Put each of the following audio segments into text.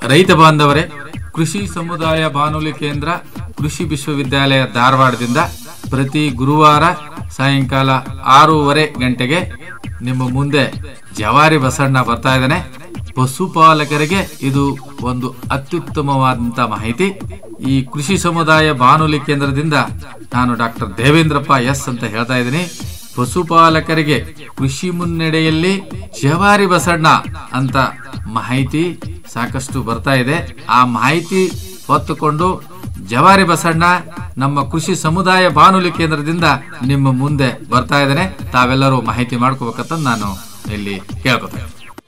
ರೈತ ಬಾಂಧವರೇ ಕೃಷಿ ಸಮುದಾಯ ಬಾನುಲಿ ಕೇಂದ್ರ ಕೃಷಿ ವಿಶ್ವವಿದ್ಯಾಲಯ ಧಾರವಾಡದಿಂದ ಪ್ರತಿ ಗುರುವಾರ ಸಾಯಂಕಾಲ ಆರೂವರೆ ಗಂಟೆಗೆ ನಿಮ್ಮ ಮುಂದೆ ಜವಾರಿ ಬಸಣ್ಣ ಬರ್ತಾ ಇದ್ದಾನೆ ಪಶುಪಾಲಕರಿಗೆ ಇದು ಒಂದು ಅತ್ಯುತ್ತಮವಾದಂತ ಮಾಹಿತಿ ಈ ಕೃಷಿ ಸಮುದಾಯ ಬಾನುಲಿ ಕೇಂದ್ರದಿಂದ ನಾನು ಡಾಕ್ಟರ್ ದೇವೇಂದ್ರಪ್ಪ ಎಸ್ ಅಂತ ಹೇಳ್ತಾ ಇದ್ದೀನಿ ಪಶುಪಾಲಕರಿಗೆ ಕೃಷಿ ಮುನ್ನಡೆಯಲ್ಲಿ ಜವಾರಿ ಬಸಣ್ಣ ಅಂತ ಮಾಹಿತಿ ಸಾಕಷ್ಟು ಬರ್ತಾ ಇದೆ ಆ ಮಾಹಿತಿ ಹೊತ್ತುಕೊಂಡು ಜವಾರಿ ಬಸಣ್ಣ ನಮ್ಮ ಕೃಷಿ ಸಮುದಾಯ ಬಾನುಲಿ ಕೇಂದ್ರದಿಂದ ನಿಮ್ಮ ಮುಂದೆ ಬರ್ತಾ ಇದ್ದೇನೆ ತಾವೆಲ್ಲರೂ ಮಾಹಿತಿ ಮಾಡ್ಕೋಬೇಕಂತ ನಾನು ಇಲ್ಲಿ ಕೇಳ್ಕೊತೇನೆ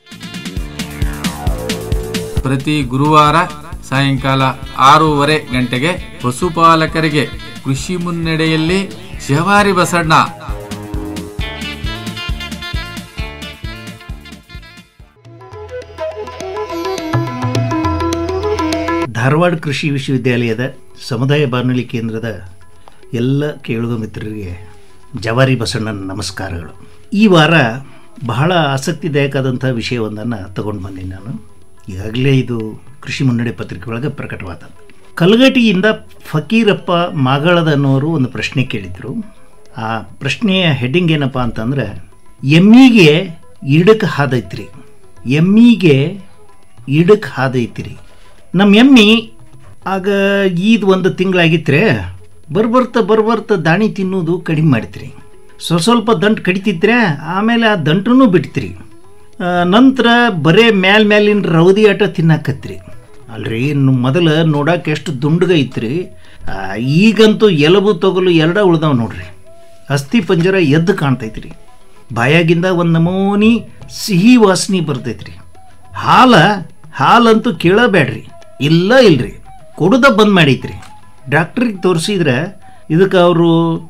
ಪ್ರತಿ ಗುರುವಾರ ಸಾಯಂಕಾಲ ಆರೂವರೆ ಗಂಟೆಗೆ ಪಶುಪಾಲಕರಿಗೆ ಕೃಷಿ ಮುನ್ನಡೆಯಲ್ಲಿ ಜವಾರಿ ಬಸಣ್ಣ ಧಾರವಾಡ ಕೃಷಿ ವಿಶ್ವವಿದ್ಯಾಲಯದ ಸಮುದಾಯ ಬಾನುಲಿ ಕೇಂದ್ರದ ಎಲ್ಲ ಕೇಳುಗ ಮಿತ್ರರಿಗೆ ಜವಾರಿ ಬಸಣ್ಣನ ನಮಸ್ಕಾರಗಳು ಈ ವಾರ ಬಹಳ ಆಸಕ್ತಿದಾಯಕವಾದಂಥ ವಿಷಯವೊಂದನ್ನು ತಗೊಂಡು ಬಂದೀನಿ ನಾನು ಈಗಾಗಲೇ ಇದು ಕೃಷಿ ಮುನ್ನಡೆ ಪತ್ರಿಕೆ ಒಳಗೆ ಪ್ರಕಟವಾದದ್ದು ಕಲ್ಗಟಿಯಿಂದ ಫಕೀರಪ್ಪ ಮಾಗಳದನ್ನೋರು ಒಂದು ಪ್ರಶ್ನೆ ಕೇಳಿದರು ಆ ಪ್ರಶ್ನೆಯ ಹೆಡ್ಡಿಂಗ್ ಏನಪ್ಪ ಅಂತಂದ್ರೆ ಎಮ್ಮಿಗೆ ಇಡಕ್ಕೆ ಹಾದೈತ್ರಿ ಎಮ್ಮಿಗೆ ಇಡಕ್ಕೆ ಹಾದೈತ್ರಿ ನಮ್ಮ ಎಮ್ಮಿ ಆಗ ಈದ್ ಒಂದು ತಿಂಗಳಾಗಿತ್ರೆ ಬರ್ಬರ್ತ ಬರ್ಬರ್ತ ದಾಣಿ ತಿನ್ನೋದು ಕಡಿಮೆ ಮಾಡಿತ್ರಿ ಸ್ವಲ್ಪ ಸ್ವಲ್ಪ ದಂಟು ಕಡಿತಿದ್ರೆ ಆಮೇಲೆ ಆ ದಂಟನ್ನು ಬಿಡ್ತ್ರಿ ಆ, ನಂತರ ಬರೇ ಮ್ಯಾಲ್ ಮ್ಯಾಲಿನ ರೌದಿ ಆಟ ತಿನ್ನಕತ್ರಿ ಅಲ್ರಿ ಇನ್ನು ಮೊದಲು ನೋಡಕ್ಕೆ ಎಷ್ಟು ದುಂಡಗ ಐತ್ರಿ ಆ, ಈಗಂತೂ ಎಲಬು ತೊಗಲು ಎರಡ ಉಳ್ದಾವ್ ನೋಡ್ರಿ ಅಸ್ಥಿ ಪಂಜರ ಎದ್ದು ಕಾಣ್ತೈತ್ರಿ ಬಾಯಾಗಿಂದ ಒಂದು ನಮೂನಿ ಸಿಹಿ ವಾಸನೆ ಬರ್ತೈತ್ರಿ ಹಾಲ ಹಾಲಂತೂ ಕೇಳಬೇಡ್ರಿ ಇಲ್ಲ ಇಲ್ರಿ ಕೊಡುದ ಬಂದ್ ಮಾಡೈತ್ರಿ ಡಾಕ್ಟ್ರಿಗೆ ತೋರಿಸಿದ್ರೆ ಇದಕ್ಕೆ ಅವರು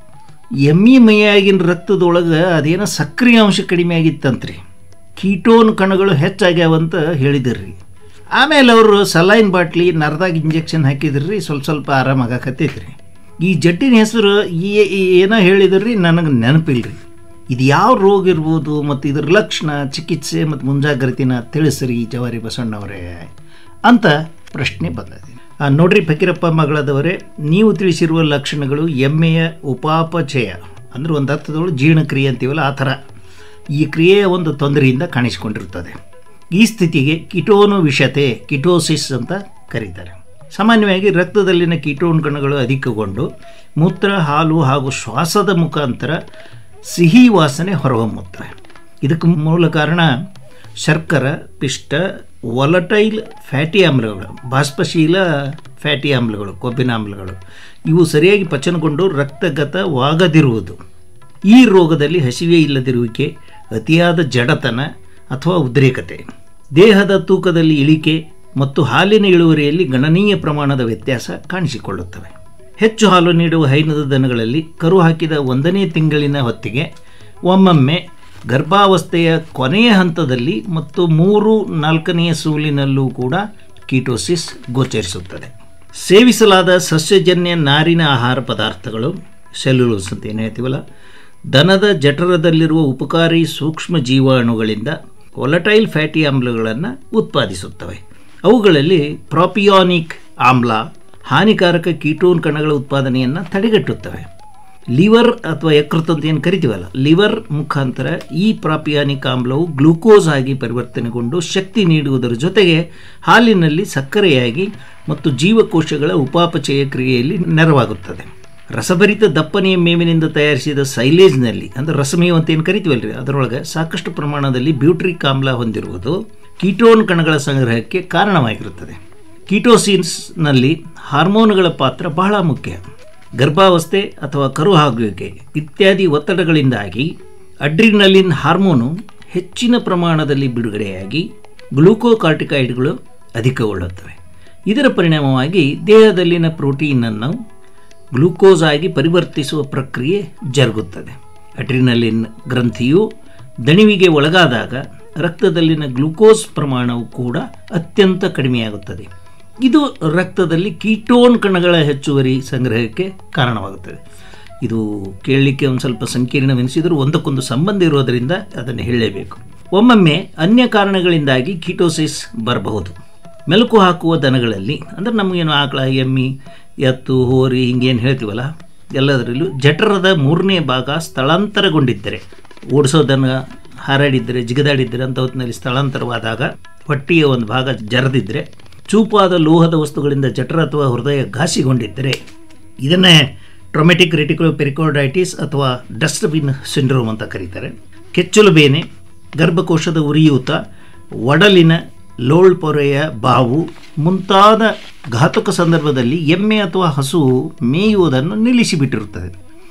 ಎಮ್ಮಿ ಮೈಯಾಗಿನ ರಕ್ತದೊಳಗೆ ಅದೇನೋ ಸಕ್ರಿಯ ಅಂಶ ಕಡಿಮೆ ಆಗಿತ್ತಂತ್ರಿ ಕೀಟೋನ್ ಕಣಗಳು ಹೆಚ್ಚಾಗ್ಯಾವಂತ ಹೇಳಿದಿರ್ರಿ ಆಮೇಲೆ ಅವರು ಸಲೈನ್ ಬಾಟ್ಲಿ ನರದಾಗ ಇಂಜೆಕ್ಷನ್ ಹಾಕಿದ್ರಿ ಸ್ವಲ್ಪ ಸ್ವಲ್ಪ ಆರಾಮಾಗಕತ್ತೈತ್ರಿ ಈ ಜಟ್ಟಿನ ಹೆಸರು ಈ- ಈ ಏನೋ ಹೇಳಿದ್ರಿ ನನಗೆ ನೆನಪಿಲ್ರಿ ಇದು ಯಾವ ರೋಗ ಇರ್ಬೋದು ಮತ್ತು ಇದ್ರ ಲಕ್ಷಣ ಚಿಕಿತ್ಸೆ ಮತ್ತು ಮುಂಜಾಗ್ರತೆನ ತಿಳಿಸ್ರಿ ಜವಾರಿ ಬಸಣ್ಣವರೇ ಅಂತ ಪ್ರಶ್ನೆ ಬಂದಿದೆ ಆ, ನೋಡ್ರಿ ಫಕೀರಪ್ಪ ಮಗಳದವರೇ ನೀವು ತಿಳಿಸಿರುವ ಲಕ್ಷಣಗಳು ಎಮ್ಮೆಯ ಉಪಾಪಚಯ ಅಂದ್ರೆ ಒಂದು ಅರ್ಥದೊಳಗೆ ಜೀರ್ಣಕ್ರಿಯೆ ಅಂತೀವಲ್ಲ ಆ ಥರ ಈ ಕ್ರಿಯೆಯ ಒಂದು ತೊಂದರೆಯಿಂದ ಕಾಣಿಸಿಕೊಂಡಿರುತ್ತದೆ ಈ ಸ್ಥಿತಿಗೆ ಕಿಟೋನು ವಿಷತೆ ಕಿಟೋಸಿಸ್ ಅಂತ ಕರೀತಾರೆ ಸಾಮಾನ್ಯವಾಗಿ ರಕ್ತದಲ್ಲಿನ ಕೀಟೋನ್ ಕಣಗಳು ಅಧಿಕಗೊಂಡು ಮೂತ್ರ ಹಾಲು ಹಾಗೂ ಶ್ವಾಸದ ಮುಖಾಂತರ ಸಿಹಿ ವಾಸನೆ ಹೊರಹೊಮ್ಮುತ್ತವೆ ಇದಕ್ಕೆ ಮೂಲ ಕಾರಣ ಶರ್ಕರ ಪಿಷ್ಟ ವೊಲಟೈಲ್ ಫ್ಯಾಟಿ ಆಮ್ಲಗಳು ಬಾಷ್ಪಶೀಲ ಫ್ಯಾಟಿ ಆಮ್ಲಗಳು ಕೊಬ್ಬಿನ ಆಮ್ಲಗಳು ಇವು ಸರಿಯಾಗಿ ಪಚನಗೊಂಡು ರಕ್ತಗತವಾಗದಿರುವುದು ಈ ರೋಗದಲ್ಲಿ ಹಸಿವೆ ಇಲ್ಲದಿರುವಿಕೆ ಅತಿಯಾದ ಜಡತನ ಅಥವಾ ಉದ್ರೇಕತೆ ದೇಹದ ತೂಕದಲ್ಲಿ ಇಳಿಕೆ ಮತ್ತು ಹಾಲಿನ ಇಳುವರಿಯಲ್ಲಿ ಗಣನೀಯ ಪ್ರಮಾಣದ ವ್ಯತ್ಯಾಸ ಕಾಣಿಸಿಕೊಳ್ಳುತ್ತವೆ ಹೆಚ್ಚು ಹಾಲು ನೀಡುವ ಹೈನದ ದನಗಳಲ್ಲಿ ಕರು ಹಾಕಿದ ಒಂದನೇ ತಿಂಗಳಿನ ಹೊತ್ತಿಗೆ ಒಮ್ಮೊಮ್ಮೆ ಗರ್ಭಾವಸ್ಥೆಯ ಕೊನೆಯ ಹಂತದಲ್ಲಿ ಮತ್ತು ಮೂರು ನಾಲ್ಕನೆಯ ಸೂಲಿನಲ್ಲೂ ಕೂಡ ಕೀಟೋಸಿಸ್ ಗೋಚರಿಸುತ್ತದೆ ಸೇವಿಸಲಾದ ಸಸ್ಯಜನ್ಯ ನಾರಿನ ಆಹಾರ ಪದಾರ್ಥಗಳು ಸೆಲ್ಯುಲೋಸ್ ಅಂತ ಏನು ಹೇಳ್ತೀವಲ್ಲ ದನದ ಜಠರದಲ್ಲಿರುವ ಉಪಕಾರಿ ಸೂಕ್ಷ್ಮ ಜೀವಾಣುಗಳಿಂದ ಒಲಟೈಲ್ ಫ್ಯಾಟಿ ಆಮ್ಲಗಳನ್ನು ಉತ್ಪಾದಿಸುತ್ತವೆ ಅವುಗಳಲ್ಲಿ ಪ್ರಾಪಿಯಾನಿಕ್ ಆಮ್ಲ ಹಾನಿಕಾರಕ ಕೀಟೋನ್ ಕಣಗಳ ಉತ್ಪಾದನೆಯನ್ನು ತಡೆಗಟ್ಟುತ್ತವೆ ಲಿವರ್ ಅಥವಾ ಯಕೃತ್ ಅಂತ ಏನು ಕರಿತೀವಲ್ಲ ಲಿವರ್ ಮುಖಾಂತರ ಈ ಪ್ರಾಪಿಯಾನಿಕ್ ಆಮ್ಲವು ಗ್ಲೂಕೋಸ್ ಆಗಿ ಪರಿವರ್ತನೆಗೊಂಡು ಶಕ್ತಿ ನೀಡುವುದರ ಜೊತೆಗೆ ಹಾಲಿನಲ್ಲಿ ಸಕ್ಕರೆಯಾಗಿ ಮತ್ತು ಜೀವಕೋಶಗಳ ಉಪಾಪಚಯ ಕ್ರಿಯೆಯಲ್ಲಿ ನೆರವಾಗುತ್ತದೆ ರಸಭರಿತ ದಪ್ಪನೆಯ ಮೇವಿನಿಂದ ತಯಾರಿಸಿದ ಸೈಲೇಜ್ನಲ್ಲಿ ಅಂದರೆ ರಸಮೇವು ಅಂತ ಏನು ಕರಿತೀವಲ್ರಿ ಅದರೊಳಗೆ ಸಾಕಷ್ಟು ಪ್ರಮಾಣದಲ್ಲಿ ಬ್ಯೂಟ್ರಿಕ್ ಆಮ್ಲ ಹೊಂದಿರುವುದು ಕೀಟೋನ್ ಕಣಗಳ ಸಂಗ್ರಹಕ್ಕೆ ಕಾರಣವಾಗಿರುತ್ತದೆ ಕೀಟೋಸಿನ್ಸ್ನಲ್ಲಿ ಹಾರ್ಮೋನುಗಳ ಪಾತ್ರ ಬಹಳ ಮುಖ್ಯ ಗರ್ಭಾವಸ್ಥೆ ಅಥವಾ ಕರು ಆಗುವಿಕೆ ಇತ್ಯಾದಿ ಒತ್ತಡಗಳಿಂದಾಗಿ ಅಡ್ರಿನಲಿನ್ ಹಾರ್ಮೋನು ಹೆಚ್ಚಿನ ಪ್ರಮಾಣದಲ್ಲಿ ಬಿಡುಗಡೆಯಾಗಿ ಗ್ಲೂಕೋಕಾರ್ಟಿಕಾಯ್ಡ್ಗಳು ಅಧಿಕಗೊಳ್ಳುತ್ತವೆ ಇದರ ಪರಿಣಾಮವಾಗಿ ದೇಹದಲ್ಲಿನ ಪ್ರೋಟೀನನ್ನು ಗ್ಲೂಕೋಸ್ ಆಗಿ ಪರಿವರ್ತಿಸುವ ಪ್ರಕ್ರಿಯೆ ಜರುಗುತ್ತದೆ ಅಡ್ರಿನಲಿನ್ ಗ್ರಂಥಿಯು ದಣಿವಿಗೆ ಒಳಗಾದಾಗ ರಕ್ತದಲ್ಲಿನ ಗ್ಲೂಕೋಸ್ ಪ್ರಮಾಣವು ಕೂಡ ಅತ್ಯಂತ ಕಡಿಮೆಯಾಗುತ್ತದೆ ಇದು ರಕ್ತದಲ್ಲಿ ಕೀಟೋನ್ ಕಣಗಳ ಹೆಚ್ಚುವರಿ ಸಂಗ್ರಹಕ್ಕೆ ಕಾರಣವಾಗುತ್ತದೆ ಇದು ಕೇಳಲಿಕ್ಕೆ ಒಂದು ಸ್ವಲ್ಪ ಸಂಕೀರ್ಣವೆನಿಸಿದರೂ ಒಂದಕ್ಕೊಂದು ಸಂಬಂಧ ಇರೋದರಿಂದ ಅದನ್ನು ಹೇಳಲೇಬೇಕು ಒಮ್ಮೊಮ್ಮೆ ಅನ್ಯ ಕಾರಣಗಳಿಂದಾಗಿ ಕೀಟೋಸಿಸ್ ಬರಬಹುದು ಮೆಲುಕು ಹಾಕುವ ದನಗಳಲ್ಲಿ ಅಂದರೆ ನಮಗೇನು ಆಕಳ ಎಮ್ಮಿ ಎತ್ತು ಹೋರಿ ಹಿಂಗೇನು ಹೇಳ್ತೀವಲ್ಲ ಎಲ್ಲದರಲ್ಲೂ ಜಠರದ ಮೂರನೇ ಭಾಗ ಸ್ಥಳಾಂತರಗೊಂಡಿದ್ದರೆ ಓಡಿಸೋ ದನ ಹಾರಾಡಿದ್ದರೆ ಜಿಗದಾಡಿದ್ದರೆ ಅಂತ ಹೊತ್ತಿನಲ್ಲಿ ಸ್ಥಳಾಂತರವಾದಾಗ ಹೊಟ್ಟೆಯ ಒಂದು ಭಾಗ ಜರದಿದ್ದರೆ ಚೂಪಾದ ಲೋಹದ ವಸ್ತುಗಳಿಂದ ಜಠರ ಅಥವಾ ಹೃದಯ ಘಾಸಿಗೊಂಡಿದ್ದರೆ ಇದನ್ನೇ ಟ್ರೊಮೆಟಿಕ್ ರೆಟಿಕ್ಯುಲೋ ಪೆರಿಕೋಡೈಟಿಸ್ ಅಥವಾ ಡಸ್ಟ್ಬಿನ್ ಸಿಂಡ್ರೋಮ್ ಅಂತ ಕರೀತಾರೆ ಕೆಚ್ಚಲು ಬೇನೆ ಗರ್ಭಕೋಶದ ಉರಿಯೂತ ಒಡಲಿನ ಲೋಳ್ಪೊರೆಯ ಬಾವು ಮುಂತಾದ ಘಾತಕ ಸಂದರ್ಭದಲ್ಲಿ ಎಮ್ಮೆ ಅಥವಾ ಹಸು ಮೇಯುವುದನ್ನು ನಿಲ್ಲಿಸಿಬಿಟ್ಟಿರುತ್ತದೆ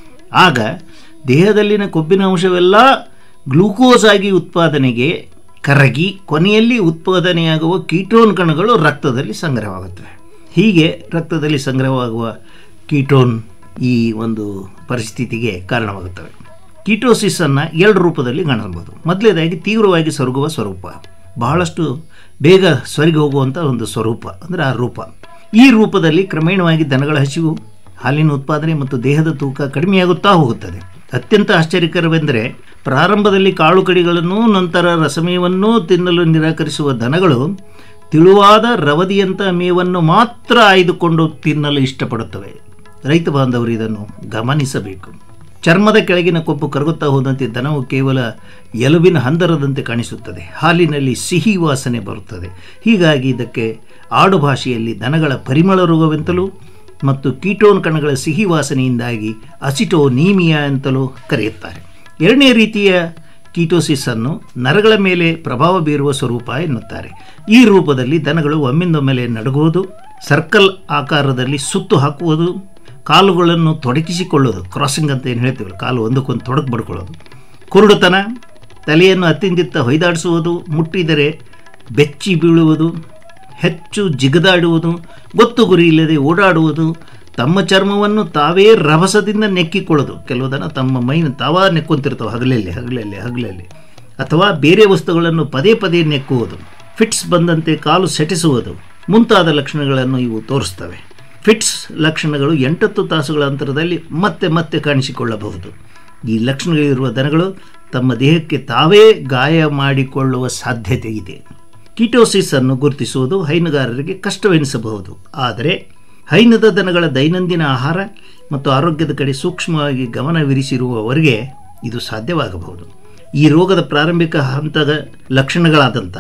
ಆಗ ದೇಹದಲ್ಲಿನ ಕೊಬ್ಬಿನ ಅಂಶವೆಲ್ಲ ಗ್ಲೂಕೋಸ್ ಆಗಿ ಉತ್ಪಾದನೆಗೆ ಕರಗಿ ಕೊನೆಯಲ್ಲಿ ಉತ್ಪಾದನೆಯಾಗುವ ಕೀಟೋನ್ ಕಣಗಳು ರಕ್ತದಲ್ಲಿ ಸಂಗ್ರಹವಾಗುತ್ತವೆ ಹೀಗೆ ರಕ್ತದಲ್ಲಿ ಸಂಗ್ರಹವಾಗುವ ಕೀಟೋನ್ ಈ ಒಂದು ಪರಿಸ್ಥಿತಿಗೆ ಕಾರಣವಾಗುತ್ತವೆ ಕೀಟೋಸಿಸನ್ನು ಎರಡು ರೂಪದಲ್ಲಿ ಕಾಣಬಹುದು ಮೊದಲನೇದಾಗಿ ತೀವ್ರವಾಗಿ ಸೊರಗುವ ಸ್ವರೂಪ ಬಹಳಷ್ಟು ಬೇಗ ಸೊರಗಿ ಹೋಗುವಂಥ ಒಂದು ಸ್ವರೂಪ ಅಂದರೆ ಆ ರೂಪ ಈ ರೂಪದಲ್ಲಿ ಕ್ರಮೇಣವಾಗಿ ದನಗಳ ಹಸಿವು ಹಾಲಿನ ಉತ್ಪಾದನೆ ಮತ್ತು ದೇಹದ ತೂಕ ಕಡಿಮೆಯಾಗುತ್ತಾ ಹೋಗುತ್ತದೆ ಅತ್ಯಂತ ಆಶ್ಚರ್ಯಕರವೆಂದರೆ ಪ್ರಾರಂಭದಲ್ಲಿ ಕಾಳು ಕಡಿಗಳನ್ನು ನಂತರ ರಸಮೇವನ್ನೂ ತಿನ್ನಲು ನಿರಾಕರಿಸುವ ದನಗಳು ತಿಳುವಾದ ರವದಿಯಂಥ ಮೇವನ್ನು ಮಾತ್ರ ಆಯ್ದುಕೊಂಡು ತಿನ್ನಲು ಇಷ್ಟಪಡುತ್ತವೆ ರೈತ ಬಾಂಧವರು ಇದನ್ನು ಗಮನಿಸಬೇಕು ಚರ್ಮದ ಕೆಳಗಿನ ಕೊಬ್ಬು ಕರಗುತ್ತಾ ಹೋದಂತೆ ದನವು ಕೇವಲ ಎಲುಬಿನ ಹಂದರದಂತೆ ಕಾಣಿಸುತ್ತದೆ ಹಾಲಿನಲ್ಲಿ ಸಿಹಿ ವಾಸನೆ ಬರುತ್ತದೆ ಹೀಗಾಗಿ ಇದಕ್ಕೆ ಆಡು ಭಾಷೆಯಲ್ಲಿ ದನಗಳ ಪರಿಮಳ ರೋಗವೆಂತಲೂ ಮತ್ತು ಕೀಟೋನ್ ಕಣಗಳ ಸಿಹಿ ವಾಸನೆಯಿಂದಾಗಿ ಅಸಿಟೋನೀಮಿಯಾ ಅಂತಲೂ ಕರೆಯುತ್ತಾರೆ ಎರಡನೇ ರೀತಿಯ ಕೀಟೋಸಿಸ್ ಅನ್ನು ನರಗಳ ಮೇಲೆ ಪ್ರಭಾವ ಬೀರುವ ಸ್ವರೂಪ ಎನ್ನುತ್ತಾರೆ ಈ ರೂಪದಲ್ಲಿ ದನಗಳು ಒಮ್ಮಿಂದೊಮ್ಮೆಲೆ ನಡುಗುವುದು ಸರ್ಕಲ್ ಆಕಾರದಲ್ಲಿ ಸುತ್ತು ಹಾಕುವುದು ಕಾಲುಗಳನ್ನು ತೊಡಗಿಸಿಕೊಳ್ಳೋದು ಕ್ರಾಸಿಂಗ್ ಅಂತ ಏನು ಹೇಳ್ತೀವಲ್ಲ ಕಾಲು ಒಂದಕ್ಕೊಂದು ತೊಡಕು ಬಡ್ಕೊಳ್ಳೋದು ಕುರುಡುತನ ತಲೆಯನ್ನು ಅತ್ತಿಂದಿತ್ತ ಹೊಯ್ದಾಡಿಸುವುದು ಮುಟ್ಟಿದರೆ ಬೆಚ್ಚಿ ಬೀಳುವುದು ಹೆಚ್ಚು ಜಿಗದಾಡುವುದು ಗೊತ್ತು ಗುರಿ ಇಲ್ಲದೆ ಓಡಾಡುವುದು ತಮ್ಮ ಚರ್ಮವನ್ನು ತಾವೇ ರಭಸದಿಂದ ನೆಕ್ಕಿಕೊಳ್ಳೋದು ಕೆಲವು ದನ ತಮ್ಮ ಮೈನ ತಾವ ನೆಕ್ಕೊಂತಿರ್ತವೆ ಹಗಲಲ್ಲಿ ಹಗಲಲ್ಲಿ ಹಗಲಲ್ಲಿ ಅಥವಾ ಬೇರೆ ವಸ್ತುಗಳನ್ನು ಪದೇ ಪದೇ ನೆಕ್ಕುವುದು ಫಿಟ್ಸ್ ಬಂದಂತೆ ಕಾಲು ಸೆಟಿಸುವುದು ಮುಂತಾದ ಲಕ್ಷಣಗಳನ್ನು ಇವು ತೋರಿಸ್ತವೆ ಫಿಟ್ಸ್ ಲಕ್ಷಣಗಳು ಎಂಟತ್ತು ತಾಸುಗಳ ಅಂತರದಲ್ಲಿ ಮತ್ತೆ ಮತ್ತೆ ಕಾಣಿಸಿಕೊಳ್ಳಬಹುದು ಈ ಲಕ್ಷಣಗಳಿರುವ ದನಗಳು ತಮ್ಮ ದೇಹಕ್ಕೆ ತಾವೇ ಗಾಯ ಮಾಡಿಕೊಳ್ಳುವ ಸಾಧ್ಯತೆ ಇದೆ ಕೀಟೋಸಿಸ್ ಅನ್ನು ಗುರುತಿಸುವುದು ಹೈನುಗಾರರಿಗೆ ಕಷ್ಟವೆನಿಸಬಹುದು ಆದರೆ ಹೈನದ ದನಗಳ ದೈನಂದಿನ ಆಹಾರ ಮತ್ತು ಆರೋಗ್ಯದ ಕಡೆ ಸೂಕ್ಷ್ಮವಾಗಿ ಗಮನವಿರಿಸಿರುವವರಿಗೆ ಇದು ಸಾಧ್ಯವಾಗಬಹುದು ಈ ರೋಗದ ಪ್ರಾರಂಭಿಕ ಹಂತದ ಲಕ್ಷಣಗಳಾದಂಥ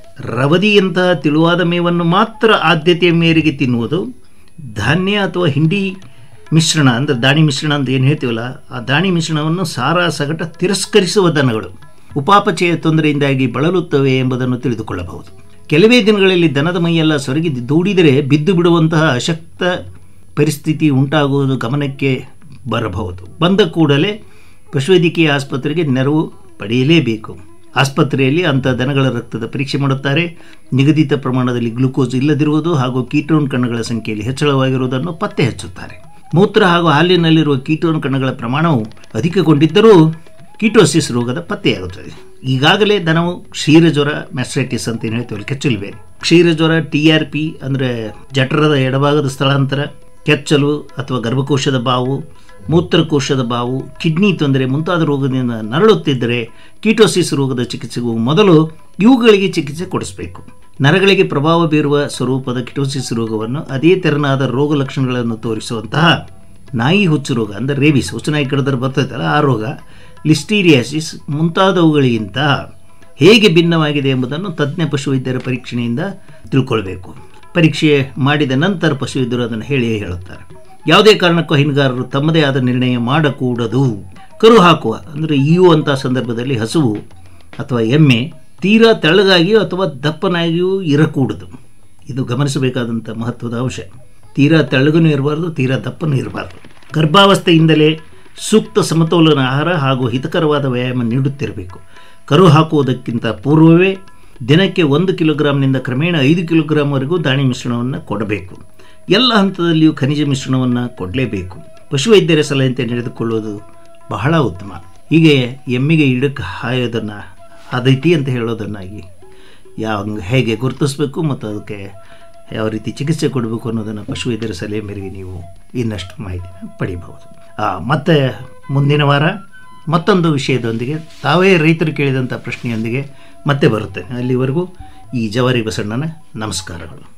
ರವದಿಯಂತಹ ತಿಳುವಾದ ಮೇವನ್ನು ಮಾತ್ರ ಆದ್ಯತೆಯ ಮೇರೆಗೆ ತಿನ್ನುವುದು ಧಾನ್ಯ ಅಥವಾ ಹಿಂಡಿ ಮಿಶ್ರಣ ಅಂದರೆ ದಾಣಿ ಮಿಶ್ರಣ ಅಂತ ಏನು ಹೇಳ್ತೀವಲ್ಲ ಆ ದಾಣಿ ಮಿಶ್ರಣವನ್ನು ಸಾರ ಸಗಟ ತಿರಸ್ಕರಿಸುವ ದನಗಳು ಉಪಾಪಚಯ ತೊಂದರೆಯಿಂದಾಗಿ ಬಳಲುತ್ತವೆ ಎಂಬುದನ್ನು ತಿಳಿದುಕೊಳ್ಳಬಹುದು ಕೆಲವೇ ದಿನಗಳಲ್ಲಿ ದನದ ಮೈಯೆಲ್ಲ ಸೊರಗಿ ದೂಡಿದರೆ ಬಿದ್ದು ಬಿಡುವಂತಹ ಅಶಕ್ತ ಪರಿಸ್ಥಿತಿ ಉಂಟಾಗುವುದು ಗಮನಕ್ಕೆ ಬರಬಹುದು ಬಂದ ಕೂಡಲೇ ಪಶುವೈದ್ಯಕೀಯ ಆಸ್ಪತ್ರೆಗೆ ನೆರವು ಪಡೆಯಲೇಬೇಕು ಆಸ್ಪತ್ರೆಯಲ್ಲಿ ಅಂಥ ದನಗಳ ರಕ್ತದ ಪರೀಕ್ಷೆ ಮಾಡುತ್ತಾರೆ ನಿಗದಿತ ಪ್ರಮಾಣದಲ್ಲಿ ಗ್ಲೂಕೋಸ್ ಇಲ್ಲದಿರುವುದು ಹಾಗೂ ಕೀಟೋನ್ ಕಣಗಳ ಸಂಖ್ಯೆಯಲ್ಲಿ ಹೆಚ್ಚಳವಾಗಿರುವುದನ್ನು ಪತ್ತೆ ಹಚ್ಚುತ್ತಾರೆ ಮೂತ್ರ ಹಾಗೂ ಹಾಲಿನಲ್ಲಿರುವ ಕೀಟೋನ್ ಕಣಗಳ ಪ್ರಮಾಣವು ಅಧಿಕಗೊಂಡಿದ್ದರೂ ಕೀಟೋಸಿಸ್ ರೋಗದ ಪತ್ತೆಯಾಗುತ್ತದೆ ಈಗಾಗಲೇ ದನವು ಕ್ಷೀರಜ್ವರ ಮ್ಯಾಸ್ಟ್ರೈಟಿಸ್ ಅಂತ ಏನು ಹೇಳ್ತೀವಲ್ಲ ಕೆಚ್ಚಲು ಬೇರೆ ಕ್ಷೀರಜ್ವರ ಟಿ ಆರ್ ಪಿ ಅಂದರೆ ಜಠರದ ಎಡಭಾಗದ ಸ್ಥಳಾಂತರ ಕೆಚ್ಚಲು ಅಥವಾ ಗರ್ಭಕೋಶದ ಬಾವು ಮೂತ್ರಕೋಶದ ಬಾವು ಕಿಡ್ನಿ ತೊಂದರೆ ಮುಂತಾದ ರೋಗದಿಂದ ನರಳುತ್ತಿದ್ದರೆ ಕೀಟೋಸಿಸ್ ರೋಗದ ಚಿಕಿತ್ಸೆಗೂ ಮೊದಲು ಇವುಗಳಿಗೆ ಚಿಕಿತ್ಸೆ ಕೊಡಿಸಬೇಕು ನರಗಳಿಗೆ ಪ್ರಭಾವ ಬೀರುವ ಸ್ವರೂಪದ ಕಿಟೋಸಿಸ್ ರೋಗವನ್ನು ಅದೇ ತೆರನಾದ ರೋಗ ಲಕ್ಷಣಗಳನ್ನು ತೋರಿಸುವಂತಹ ನಾಯಿ ಹುಚ್ಚು ರೋಗ ಅಂದರೆ ರೇಬಿಸ್ ಹುಚ್ಚು ನಾಯಿ ಕಡಿದ್ರೆ ಬರ್ತೈತಲ್ಲ ಆ ರೋಗ ಲಿಸ್ಟೀರಿಯಾಸಿಸ್ ಮುಂತಾದವುಗಳಿಗಿಂತ ಹೇಗೆ ಭಿನ್ನವಾಗಿದೆ ಎಂಬುದನ್ನು ತಜ್ಞ ಪಶುವೈದ್ಯರ ಪರೀಕ್ಷಣೆಯಿಂದ ತಿಳ್ಕೊಳ್ಬೇಕು ಪರೀಕ್ಷೆ ಮಾಡಿದ ನಂತರ ಪಶುವೈದ್ಯರು ಅದನ್ನು ಹೇಳಿಯೇ ಹೇಳುತ್ತಾರೆ ಯಾವುದೇ ಕಾರಣಕ್ಕೂ ಹೈನುಗಾರರು ತಮ್ಮದೇ ಆದ ನಿರ್ಣಯ ಮಾಡಕೂಡದು ಕರು ಹಾಕುವ ಅಂದರೆ ಈಯುವಂಥ ಸಂದರ್ಭದಲ್ಲಿ ಹಸುವು ಅಥವಾ ಎಮ್ಮೆ ತೀರಾ ತೆಳ್ಳಗಾಗಿಯೂ ಅಥವಾ ದಪ್ಪನಾಗಿಯೂ ಇರಕೂಡದು ಇದು ಗಮನಿಸಬೇಕಾದಂಥ ಮಹತ್ವದ ಅಂಶ ತೀರಾ ತೆಳ್ಳಗನೂ ಇರಬಾರ್ದು ತೀರಾ ದಪ್ಪನೂ ಇರಬಾರ್ದು ಗರ್ಭಾವಸ್ಥೆಯಿಂದಲೇ ಸೂಕ್ತ ಸಮತೋಲನ ಆಹಾರ ಹಾಗೂ ಹಿತಕರವಾದ ವ್ಯಾಯಾಮ ನೀಡುತ್ತಿರಬೇಕು ಕರು ಹಾಕುವುದಕ್ಕಿಂತ ಪೂರ್ವವೇ ದಿನಕ್ಕೆ ಒಂದು ಕಿಲೋಗ್ರಾಮ್ನಿಂದ ಕ್ರಮೇಣ ಐದು ಕಿಲೋಗ್ರಾಮ್ವರೆಗೂ ದಾಣಿ ಮಿಶ್ರಣವನ್ನು ಕೊಡಬೇಕು ಎಲ್ಲ ಹಂತದಲ್ಲಿಯೂ ಖನಿಜ ಮಿಶ್ರಣವನ್ನು ಕೊಡಲೇಬೇಕು ಪಶುವೈದ್ಯರ ಸಲಹೆಯಂತೆ ನಡೆದುಕೊಳ್ಳುವುದು ಬಹಳ ಉತ್ತಮ ಹೀಗೆ ಎಮ್ಮಿಗೆ ಇಡಕ್ಕೆ ಹಾಯೋದನ್ನು ಅದೈತಿ ಅಂತ ಹೇಳೋದನ್ನಾಗಿ ಯಾವ ಹೇಗೆ ಗುರುತಿಸಬೇಕು ಮತ್ತು ಅದಕ್ಕೆ ಯಾವ ರೀತಿ ಚಿಕಿತ್ಸೆ ಕೊಡಬೇಕು ಅನ್ನೋದನ್ನು ಪಶುವೈದ್ಯರ ಸಲಹೆ ಮೇರೆಗೆ ನೀವು ಇನ್ನಷ್ಟು ಮಾಹಿತಿನ ಪಡಿಬಹುದು ಆ, ಮತ್ತೆ ಮುಂದಿನ ವಾರ ಮತ್ತೊಂದು ವಿಷಯದೊಂದಿಗೆ ತಾವೇ ರೈತರು ಕೇಳಿದಂಥ ಪ್ರಶ್ನೆಯೊಂದಿಗೆ ಮತ್ತೆ ಬರುತ್ತೇನೆ ಅಲ್ಲಿವರೆಗೂ ಈ ಜವಾರಿ ಬಸಣ್ಣನ ನಮಸ್ಕಾರಗಳು